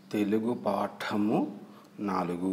తెలుగు పాఠము నాలుగు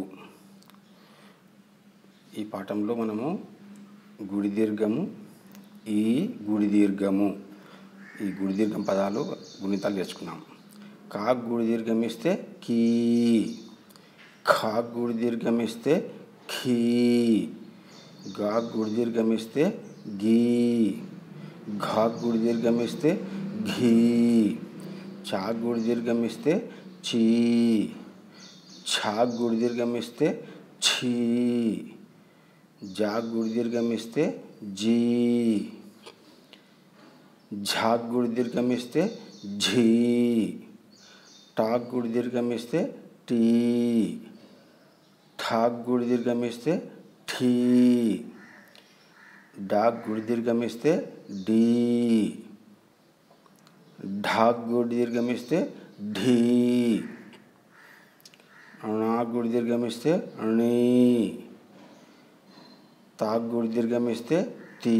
ఈ పాఠంలో మనము గుడి దీర్ఘము ఈ గుడి దీర్ఘము ఈ గుడి దీర్ఘం పదాలు గుణితాలు నేర్చుకున్నాం కా గుడి దీర్ఘం ఇస్తే కీ ఖా గుడి దీర్ఘం ఇస్తే ఖీ గా గుడి దీర్ఘం ఇస్తే గీ ఘా గుడి దీర్ఘం ఇస్తే ఘీ చా గుడి దీర్ఘం ఇస్తే చీ ఛా గుడి దీర్ఘం ఇస్తే ఛీ జా గుడి దీర్ఘం ఇస్తే జీ ఝా గుడి దీర్ఘం ఇస్తే ఝీ టా గుడి దీర్ఘం ఇస్తే టీ ఠా గుడి దీర్ఘం ఇస్తే ఠీ డా గుడి దీర్ఘం ఇస్తే డీ ఢా గుడి దీర్ఘం ఇస్తే ఢీ అణా గుడి దీర్ఘం ఇస్తే అణీ తా గుడి దీర్ఘం ఇస్తే తీ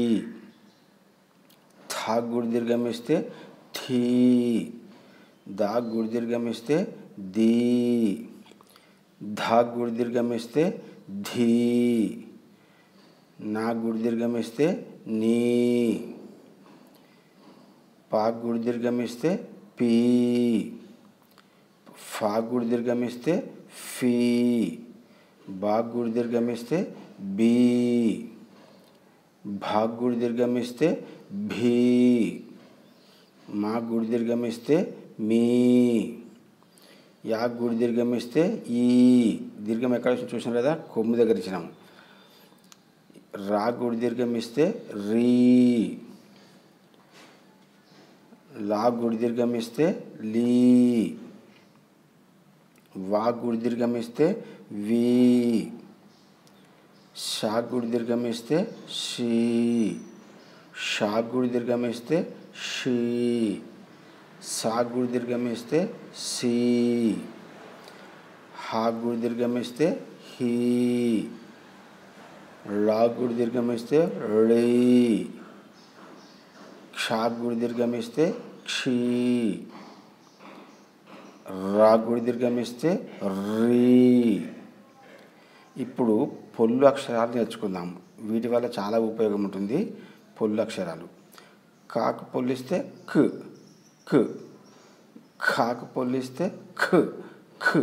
థా గుడి దీర్ఘం ఇస్తే థీ దా గుడి దీర్ఘం ఇస్తే దీ ధా గుడి దీర్ఘం ఇస్తే ధీ నా గుడి దీర్ఘం ఇస్తే నీ పా గుడి దీర్ఘం ఇస్తే పీ ఫా గుడి దీర్ఘం ఇస్తే ఫీ బా గుడి దీర్ఘం ఇస్తే బీ భా గుడి దీర్ఘం ఇస్తే భీ మా గుడి దీర్ఘం ఇస్తే మీ యా గుడి దీర్ఘం ఇస్తే ఈ దీర్ఘం ఎక్కడ చూసాం కదా కొమ్ము దగ్గర ఇచ్చినాం రా గుడి దీర్ఘం ఇస్తే రీ లా గుడి దీర్ఘం ఇస్తే లీ వా గుడి దీర్ఘం ఇస్తే వి షా గుడి దీర్ఘం ఇస్తే షీ షా గుడి దీర్ఘం ఇస్తే షీ సా గుడి దీర్ఘం ఇస్తే సి హా గుడి దీర్ఘం ఇస్తే హీ లా గుడి దీర్ఘం ఇస్తే రీ క్షా గుడి దీర్ఘం ఇస్తే క్షీ రా గుడి దీర్ఘం ఇస్తే రీ ఇప్పుడు పొల్లు అక్షరాలు నేర్చుకుందాం వీటి వల్ల చాలా ఉపయోగం ఉంటుంది పొల్లు అక్షరాలు కాకు పొల్లిస్తే క్ క్ ఖాకు పొల్లిస్తే ఖ ఖ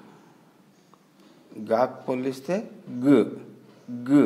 గాకు పొల్లిస్తే గ గ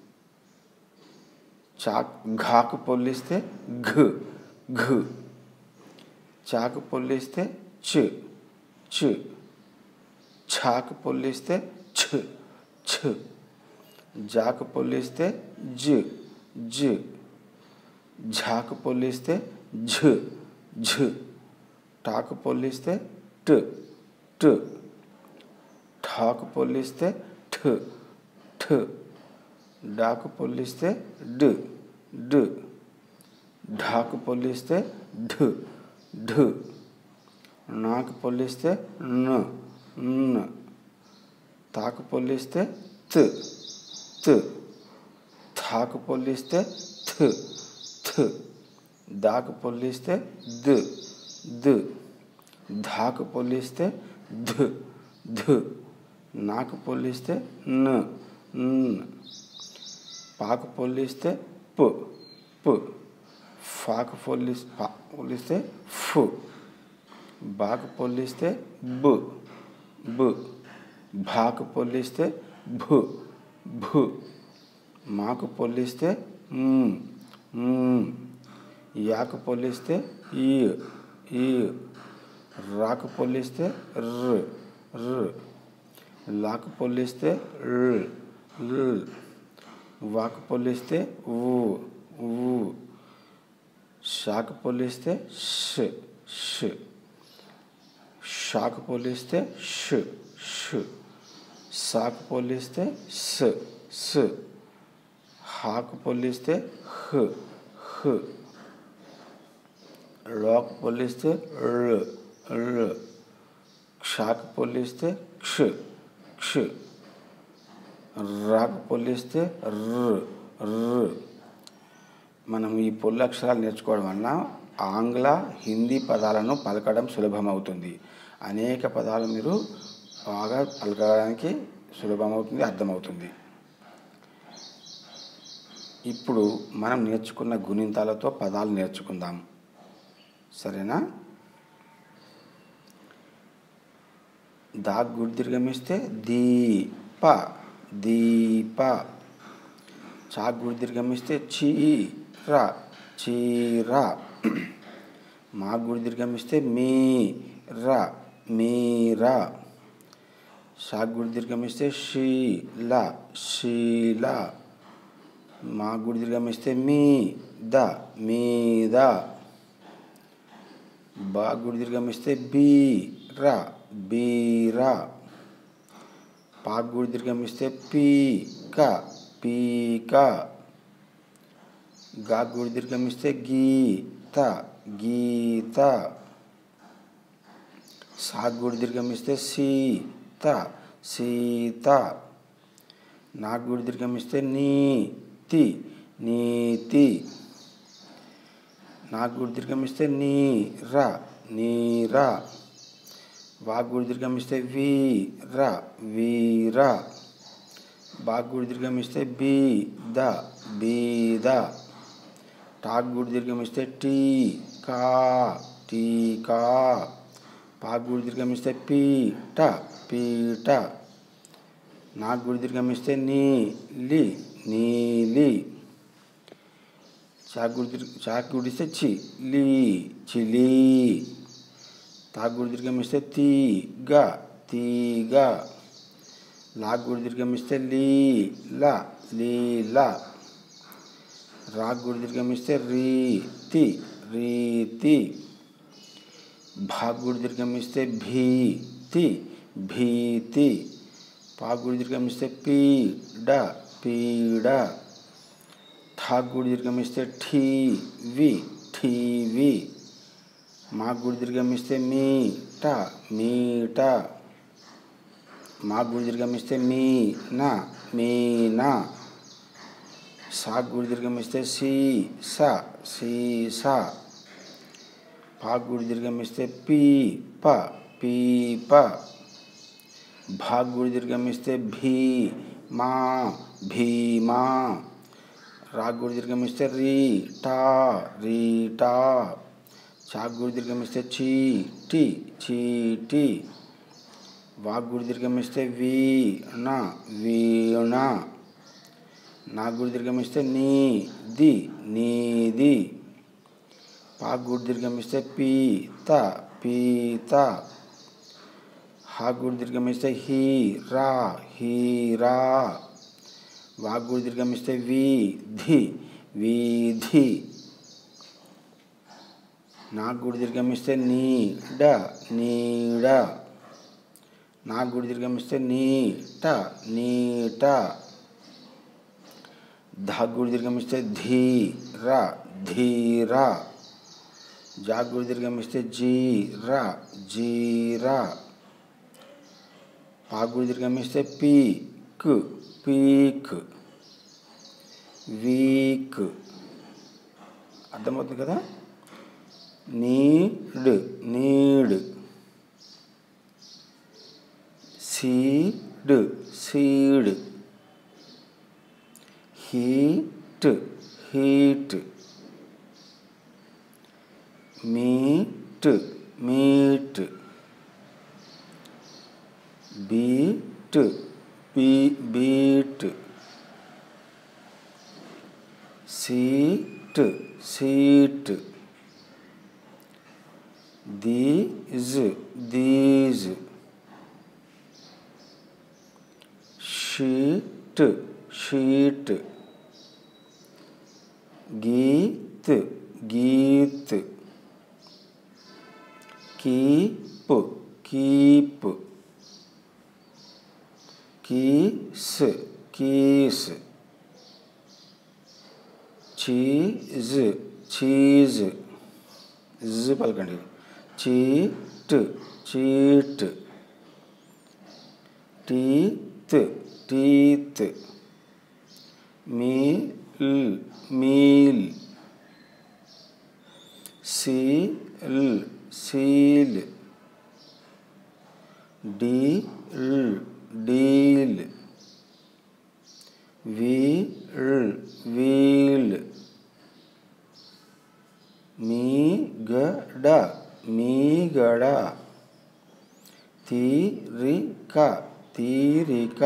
చాక్ ఘాకు పొల్లిస్తే ఘ ఘ చాకు పొల్లిస్తే చ చ ఛాకు పొల్లిస్తే ఛ ఛ జాకు పొల్లిస్తే జ జ ఝాకు పొల్లిస్తే ఝ ఝ టాకు పొల్లిస్తే ట్ ట్ ఠాకు పొల్లిస్తే ఠ ఠ డాకు పొల్లిస్తే డ్ డ్ ఢాకు పొల్లిస్తే ఢ ఢ నాకు పొల్లిస్తే న న తాకు పొల్లిస్తే త్ త్ థాకు పొల్లిస్తే థ్ థ్ దాకు పొల్లిస్తే ద ద ధాకు పొల్లిస్తే ధ ధ నాకు పొల్లిస్తే న న పాకు పొల్లిస్తే ప్ ప్ ఫాకు పొల్లిస్ పా పొల్లిస్తే ఫ్ బాకు పొల్లిస్తే బ బ భాకు పొల్లిస్తే భ భ మాకు పొల్లిస్తే మ్ మ్ యాకు పొల్లిస్తే ఈ ఈ రాకు పొల్లిస్తే ర్ ర్ లాకు పొల్లిస్తే ర్ ర్ వాకు పొల్లిస్తే ఊ ఊ షాకు పొల్లిస్తే ష్ ష్ షాకు పొల్లిస్తే ష్ ష్ సాకు పొల్లిస్తే స్ స్ హాకు పొల్లిస్తే హ్ హ్ లోకు పొల్లిస్తే ర్ ర్ క్షాకు పొల్లిస్తే క్ష క్ష రాకు పొల్లిస్తే ర్ ర్ మనం ఈ పొల్లు అక్షరాలు నేర్చుకోవడం వలన ఆంగ్ల హిందీ పదాలను పలకడం సులభమవుతుంది అనేక పదాలు మీరు బాగా పలకడానికి సులభమవుతుంది అర్థమవుతుంది ఇప్పుడు మనం నేర్చుకున్న గుణింతాలతో పదాలు నేర్చుకుందాం సరేనా దా గుడి దీర్ఘమిస్తే దీప దీప చా గుడి దీర్ఘమిస్తే చీర చీర మా గుడి దీర్ఘమిస్తే మీర మీర షా గుడి దీర్ఘమిస్తే శీల శీల మా గుడి దీర్ఘమిస్తే మీద మీద బా గుడి దీర్ఘమిస్తే బీర బీర పా గుడి దీర్ఘమిస్తే పీక పీక గా గుడి దీర్ఘమిస్తే గీత గీత సా గుడి దీర్ఘమిస్తే సీత సీత నా గుడి దీర్ఘమిస్తే నీతి నీతి నా గుడి దీర్ఘమిస్తే నీర నీర వా గుడి దీర్ఘమిస్తే వీర వీర బా గుడి దీర్ఘమిస్తే బీద బీద టా గుడి దీర్ఘమిస్తే టీకా టీకా పా గుడి దీర్ఘమిస్తే పీట పీట నా గుడి దీర్ఘమిస్తే నీలి నీలి చాకుడి దీర్ఘ చాకుడిస్తే చి లీ చిలి తాగుడి దీర్ఘమిస్తే తీగ తీగ లాగుడి దీర్ఘమిస్తే లీల లీల రాగుడి దీర్ఘమిస్తే రీతి రీతి భాగుడి దీర్ఘమిస్తే భీతి భీతి పాగుడి దీర్ఘమిస్తే పీడ పీడ ఠాగుడి దీర్ఘమిస్తే ఠీవి ఠీవి మా గుడి దీర్ఘమిస్తే మీట మీట మా గుడి దీర్ఘమిస్తే మీన మీన సా గుడి దీర్ఘమిస్తే సీస సీస పా గుడి దీర్ఘమిస్తే పీప పీప భా గుడి దీర్ఘమిస్తే భీమా భీమా రాగుడి దీర్ఘమిస్తే రీటా రీటా చాగుడి దీర్ఘమిస్తే చీటి చీటి వాగుడి దీర్ఘమిస్తే వీణ వీణ నాగుడి దీర్ఘమిస్తే నీది నీది పాగుడి దీర్ఘమిస్తే పీత పీత హాగుడి దీర్ఘమిస్తే హీరా హీరా వాగుడి దీర్ఘమిస్తే వీధి వీధి నా గుడి దీర్ఘమిస్తే నీడ నీడ నా గుడి దీర్ఘమిస్తే నీట నీట ధ గుడి దీర్ఘమిస్తే ధీర ధీర జా గుడి దీర్ఘమిస్తే జీర జీర పా గుడి దీర్ఘమిస్తే పీక్ పీక్ వీక్ అర్థమవుతుంది కదా need need seed seed heat heat meet meet beat bee beat seat seat these these sheet sheet गीत गीत keep keep kiss kiss cheese cheese జ్ పలకండి cheat cheat teeth teeth meal meal seal seal deal deal wheel wheel మీగడ మీగడ తీరిక తీరిక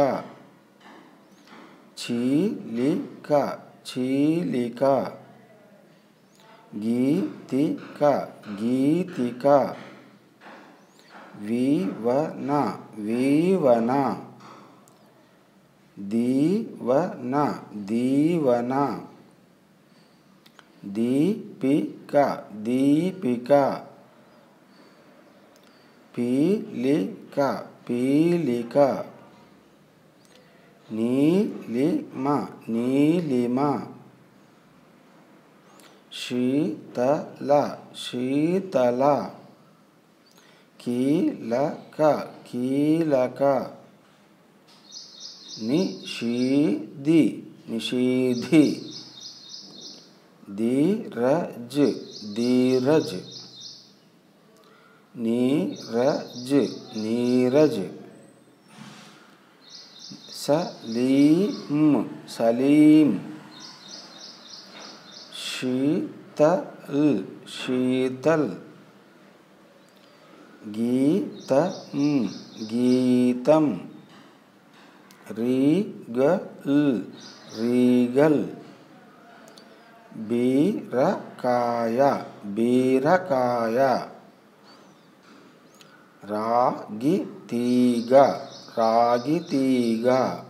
చీలిక చీలిక గీతిక గీతిక వీవన వీవన దీవన దీవన దీపిక దీపిక పీలిక పీలిక నీలిమ నీలిమ శీతల శీతల కీలక కీలక నిషీది నిషీధి ధీరజ్ ధీరజ్ నీరజ్ నీరజ్ సలీం సలీం శీతల్ శీతల్ గీతం గీతం రీగల్ రీగల్ బీరకాయ బీరకాయ రాగి తీగ రాగి తీగ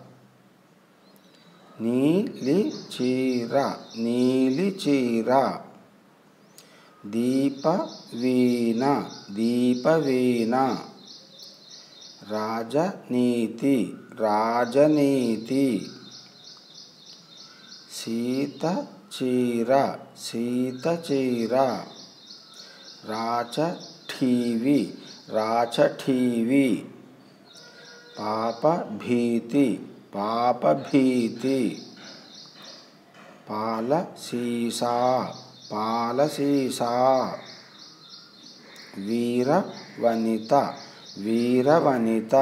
నీలి చీర నీలి చీర దీప వీణ దీప వీణ రాజనీతి రాజనీతి సీత చీర సీత చీర రాచ ఠీవి రాచ ఠీవి పాప భీతి పాప భీతి పాల సీసా పాల సీసా వీర వనిత వీర వనిత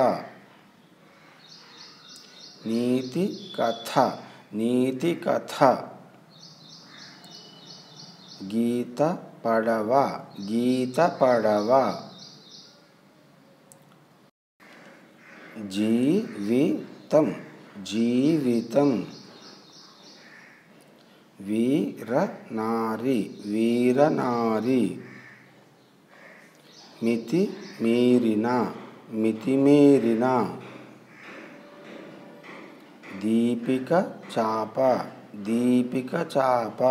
నీతి కథ నీతి కథ గీత పడవ గీత పడవ జీవితం జీవితం వీరనారి వీరనారి మితి మీరిన మితిమీరిన దీపిక చాప దీపిక చాప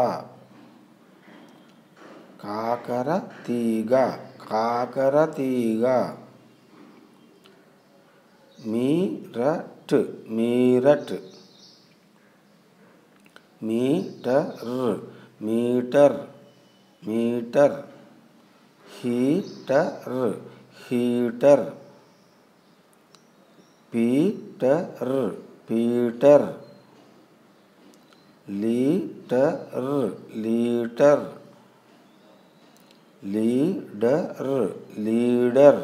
కాకర తీగ కాకర తీగ Meerut Meerut metre metre metre heater heater Peter Peter litre litre leader leader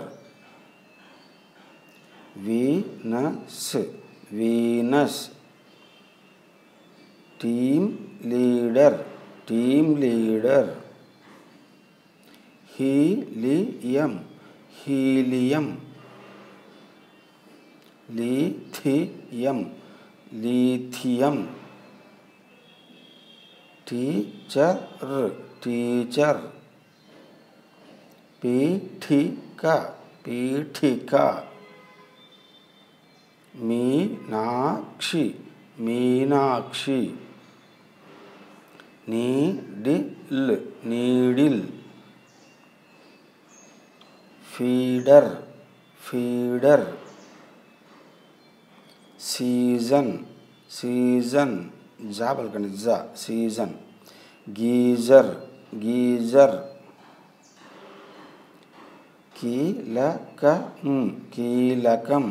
Venus Venus team leader team leader helium helium lithium lithium teacher teacher పీఠిక పీఠిక Meenakshi Meenakshi needle needle feeder feeder season season జా పలకండి జా సీజన్ గీజర్ గీజర్ కీలకం కీలకం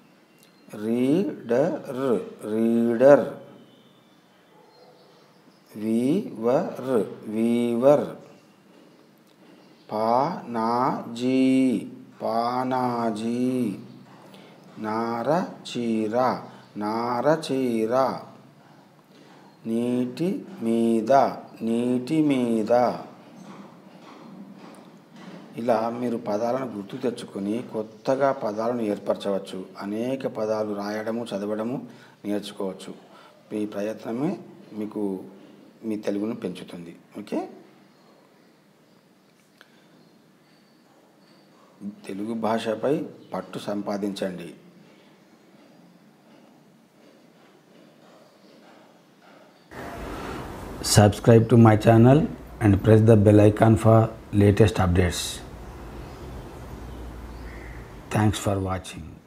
reader reader weaver weaver Panaji Panaji నారచీర నారచీర నీటి మీద నీటి మీద ఇలా మీరు పదాలను గుర్తు తెచ్చుకొని కొత్తగా పదాలను ఏర్పరచవచ్చు అనేక పదాలు రాయడము చదవడము నేర్చుకోవచ్చు ఈ ప్రయత్నమే మీకు మీ తెలుగును పెంచుతుంది ఓకే తెలుగు భాషపై పట్టు సంపాదించండి subscribe to my channel and press the bell icon for latest updates thanks for watching